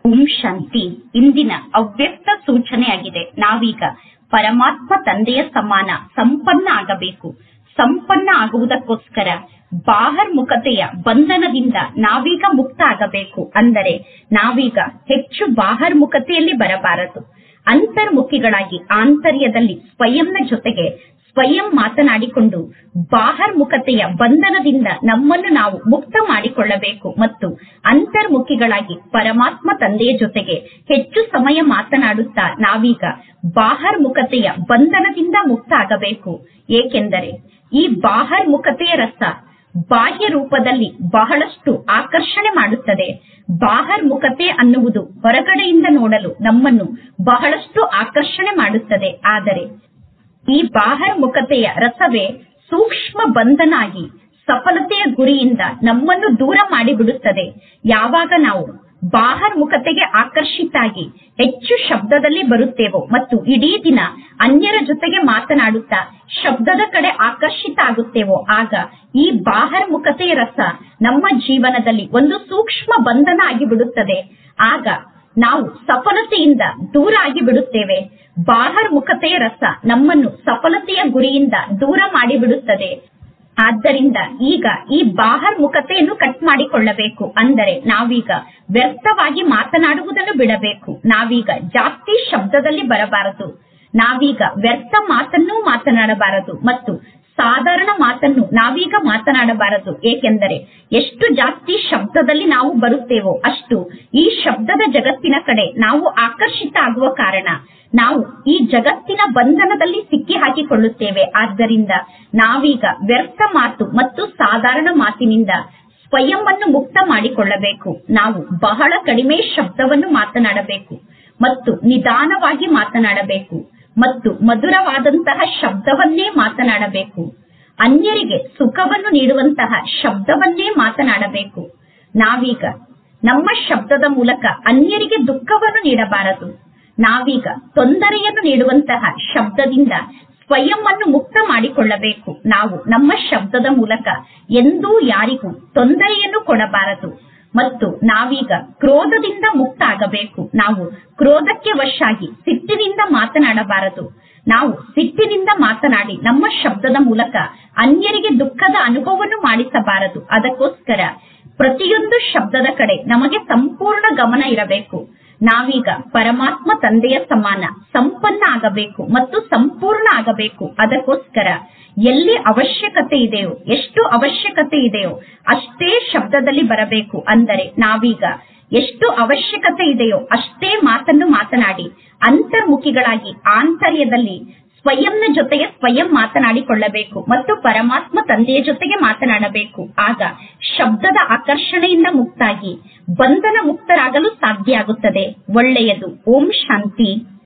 ಓಂ ಶಾಂತಿ ಇಂದಿನ ಅವ್ಯಕ್ತ ಸೂಚನೆಯಾಗಿದೆ ನಾವೀಗ ಪರಮಾತ್ಮ ತಂದೆಯ ಸಮಾನ ಸಂಪನ್ನ ಆಗಬೇಕು ಸಂಪನ್ನ ಆಗುವುದಕ್ಕೋಸ್ಕರ ಬಾಹರ್ಮುಖತೆಯ ಬಂಧನದಿಂದ ನಾವೀಗ ಮುಕ್ತ ಆಗಬೇಕು ಅಂದರೆ ನಾವೀಗ ಹೆಚ್ಚು ಬಾಹರ್ಮುಖತೆಯಲ್ಲಿ ಬರಬಾರದು ಅಂತರ್ಮುಖಿಗಳಾಗಿ ಆಂತರ್ಯದಲ್ಲಿ ಸ್ವಯಂನ ಜೊತೆಗೆ ಸ್ವಯಂ ಮಾತನಾಡಿಕೊಂಡು ಬಾಹರ್ಮುಖತೆಯ ಬಂಧನದಿಂದ ನಮ್ಮನ್ನು ನಾವು ಮುಕ್ತ ಮಾಡಿಕೊಳ್ಳಬೇಕು ಮತ್ತು ಅಂತರ್ಮುಖಿಗಳಾಗಿ ಪರಮಾತ್ಮ ತಂದೆಯ ಜೊತೆಗೆ ಹೆಚ್ಚು ಸಮಯ ಮಾತನಾಡುತ್ತಾ ನಾವೀಗ ಬಾಹರ್ಮುಖತೆಯ ಬಂಧನದಿಂದ ಮುಕ್ತ ಆಗಬೇಕು ಏಕೆಂದರೆ ಈ ಬಾಹರ್ಮುಖತೆಯ ರಸ ಬಾಹ್ಯ ರೂಪದಲ್ಲಿ ಬಹಳಷ್ಟು ಆಕರ್ಷಣೆ ಮಾಡುತ್ತದೆ ಬಾಹರ್ಮುಖತೆ ಅನ್ನುವುದು ಹೊರಗಡೆಯಿಂದ ನೋಡಲು ನಮ್ಮನ್ನು ಬಹಳಷ್ಟು ಆಕರ್ಷಣೆ ಮಾಡುತ್ತದೆ ಆದರೆ ಈ ಬಾಹರ್ಮುಖತೆಯ ರಸವೇ ಸೂಕ್ಷ್ಮ ಬಂಧನಾಗಿ ಸಫಲತೆಯ ಗುರಿಯಿಂದ ನಮ್ಮನ್ನು ದೂರ ಮಾಡಿಬಿಡುತ್ತದೆ ಯಾವಾಗ ನಾವು ಬಾಹರ್ಮುಖತೆಗೆ ಆಕರ್ಷಿತಾಗಿ ಹೆಚ್ಚು ಶಬ್ದದಲ್ಲಿ ಬರುತ್ತೇವೋ ಮತ್ತು ಇಡೀ ದಿನ ಅನ್ಯರ ಜೊತೆಗೆ ಮಾತನಾಡುತ್ತಾ ಶಬ್ದದ ಕಡೆ ಆಕರ್ಷಿತ ಆಗುತ್ತೇವೋ ಆಗ ಈ ಬಾಹರ್ಮುಖತೆಯ ರಸ ನಮ್ಮ ಜೀವನದಲ್ಲಿ ಒಂದು ಸೂಕ್ಷ್ಮ ಬಂಧನ ಆಗಿಬಿಡುತ್ತದೆ ಆಗ ನಾವು ಸಫಲತೆಯಿಂದ ದೂರ ಆಗಿ ಬಿಡುತ್ತೇವೆ ಬಾಹರ್ಮುಖತೆಯ ರಸ ನಮ್ಮನ್ನು ಸಫಲತೆಯ ಗುರಿಯಿಂದ ದೂರ ಮಾಡಿಬಿಡುತ್ತದೆ ಆದ್ದರಿಂದ ಈಗ ಈ ಬಾಹರ್ಮುಖತೆಯನ್ನು ಕಟ್ ಮಾಡಿಕೊಳ್ಳಬೇಕು ಅಂದರೆ ನಾವೀಗ ವ್ಯರ್ಥವಾಗಿ ಮಾತನಾಡುವುದನ್ನು ಬಿಡಬೇಕು ನಾವೀಗ ಜಾಸ್ತಿ ಶಬ್ದದಲ್ಲಿ ಬರಬಾರದು ನಾವೀಗ ವ್ಯರ್ಥ ಮಾತನ್ನೂ ಮಾತನಾಡಬಾರದು ಮತ್ತು ಸಾಧಾರಣ ಮಾತನ್ನು ನಾವೀಗ ಮಾತನಾಡಬಾರದು ಏಕೆಂದರೆ ಎಷ್ಟು ಜಾಸ್ತಿ ಶಬ್ದದಲ್ಲಿ ನಾವು ಬರುತ್ತೇವೋ ಅಷ್ಟು ಈ ಶಬ್ದದ ಜಗತ್ತಿನ ಕಡೆ ನಾವು ಆಕರ್ಷಿತ ಆಗುವ ಕಾರಣ ನಾವು ಈ ಜಗತ್ತಿನ ಬಂಧನದಲ್ಲಿ ಸಿಕ್ಕಿ ಹಾಕಿಕೊಳ್ಳುತ್ತೇವೆ ಆದ್ದರಿಂದ ನಾವೀಗ ವ್ಯರ್ಥ ಮಾತು ಮತ್ತು ಸಾಧಾರಣ ಮಾತಿನಿಂದ ಸ್ವಯಂವನ್ನು ಮುಕ್ತ ಮಾಡಿಕೊಳ್ಳಬೇಕು ನಾವು ಬಹಳ ಕಡಿಮೆ ಶಬ್ದವನ್ನು ಮಾತನಾಡಬೇಕು ಮತ್ತು ನಿಧಾನವಾಗಿ ಮಾತನಾಡಬೇಕು ಮತ್ತು ಮಧುರವಾದಂತಹ ಶಬ್ದವನ್ನೇ ಮಾತನಾಡಬೇಕು ಅನ್ಯರಿಗೆ ಸುಖವನ್ನು ನೀಡುವಂತಹ ಶಬ್ದವನ್ನೇ ಮಾತನಾಡಬೇಕು ನಾವೀಗ ನಮ್ಮ ಶಬ್ದದ ಮೂಲಕ ಅನ್ಯರಿಗೆ ದುಃಖವನ್ನು ನೀಡಬಾರದು ನಾವೀಗ ತೊಂದರೆಯನ್ನು ನೀಡುವಂತಹ ಶಬ್ದದಿಂದ ಸ್ವಯಂವನ್ನು ಮುಕ್ತ ಮಾಡಿಕೊಳ್ಳಬೇಕು ನಾವು ನಮ್ಮ ಶಬ್ದದ ಮೂಲಕ ಎಂದೂ ಯಾರಿಗೂ ತೊಂದರೆಯನ್ನು ಕೊಡಬಾರದು ಮತ್ತು ನಾವೀಗ ಕ್ರೋಧದಿಂದ ಮುಕ್ತ ಆಗಬೇಕು ನಾವು ಕ್ರೋಧಕ್ಕೆ ವಶಾಗಿ ಸಿಟ್ಟಿನಿಂದ ಮಾತನಾಡಬಾರದು ನಾವು ಸಿಟ್ಟಿನಿಂದ ಮಾತನಾಡಿ ನಮ್ಮ ಶಬ್ದದ ಮೂಲಕ ಅನ್ಯರಿಗೆ ದುಃಖದ ಅನುಭವವನ್ನು ಮಾಡಿಸಬಾರದು ಅದಕ್ಕೋಸ್ಕರ ಪ್ರತಿಯೊಂದು ಶಬ್ದದ ಕಡೆ ನಮಗೆ ಸಂಪೂರ್ಣ ಗಮನ ಇರಬೇಕು ನಾವೀಗ ಪರಮಾತ್ಮ ತಂದೆಯ ಸಮಾನ ಸಂಪನ್ನ ಆಗಬೇಕು ಮತ್ತು ಸಂಪೂರ್ಣ ಆಗಬೇಕು ಅದಕ್ಕೋಸ್ಕರ ಎಲ್ಲಿ ಅವಶ್ಯಕತೆ ಇದೆಯೋ ಎಷ್ಟು ಅವಶ್ಯಕತೆ ಇದೆಯೋ ಅಷ್ಟೇ ಶಬ್ದದಲ್ಲಿ ಬರಬೇಕು ಅಂದರೆ ನಾವೀಗ ಎಷ್ಟು ಅವಶ್ಯಕತೆ ಇದೆಯೋ ಅಷ್ಟೇ ಮಾತನ್ನು ಮಾತನಾಡಿ ಅಂತರ್ಮುಖಿಗಳಾಗಿ ಆಂತರ್ಯದಲ್ಲಿ ಸ್ವಯಂನ ಜೊತೆಗೆ ಸ್ವಯಂ ಮಾತನಾಡಿಕೊಳ್ಳಬೇಕು ಮತ್ತು ಪರಮಾತ್ಮ ತಂದೆಯ ಜೊತೆಗೆ ಮಾತನಾಡಬೇಕು ಆಗ ಶಬ್ದದ ಆಕರ್ಷಣೆಯಿಂದ ಮುಕ್ತಾಗಿ ಬಂಧನ ಮುಕ್ತರಾಗಲು ಸಾಧ್ಯ ಆಗುತ್ತದೆ ಒಳ್ಳೆಯದು ಓಂ ಶಾಂತಿ